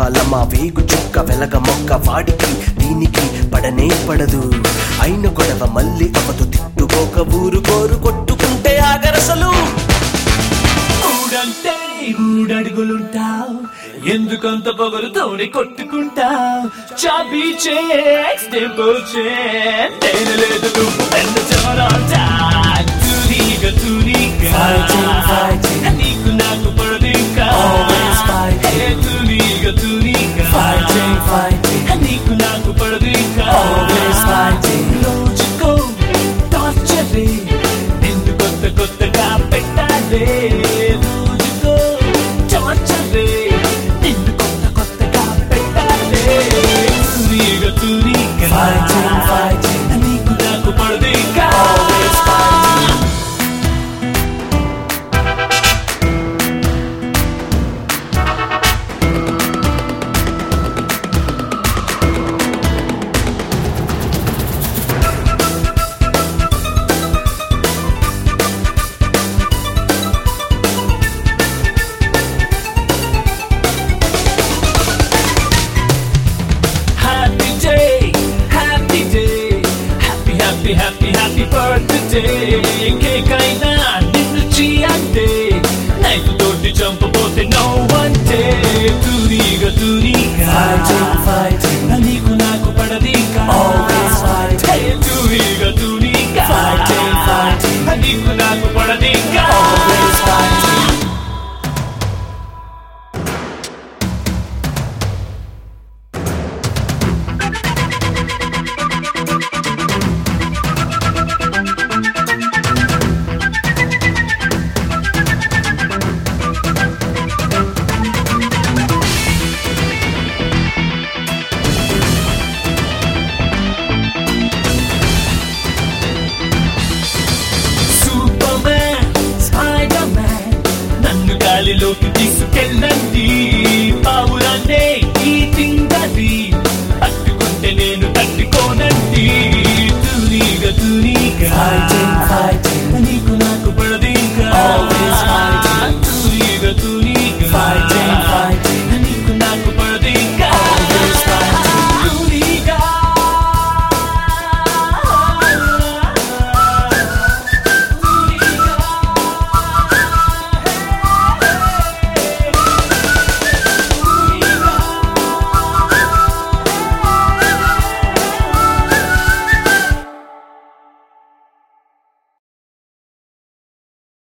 లమ వేగు చుక్క వెలగ మొక్క వాడికి దీనికి పడనే పడదు అయిన గొడవ మళ్ళీ అవదు తిట్టుకోక ఊరు కోరు కొట్టుకుంటే ఆగరసలు ఊడంటే ఊడడుగులుంటావు ఎందుకంత పొగరుతోనే కొట్టుకుంటావు చాబీ చేస్తే లేదు నువ్వు పెద్ద చమరాటా తూనీగా తూనీగా Fighting, fighting. నీకు నాకు పడదింకా Always fighting. ఏ తూనీగా తూనీగా Fighting, fighting. నీకు నాకు పడదింకా Always fighting. రోజుకో టార్చరే నిన్ను కొత్త కొత్తగా పెట్టాలే రోజుకో టార్చరే నిన్ను కొత్త కొత్తగా పెట్టాలే తూనీగా తూనీగా Fighting, fighting. నీకు నాకు పడదింకా Always fighting. Happy day, happy day, happy, happy, happy, happy birthday.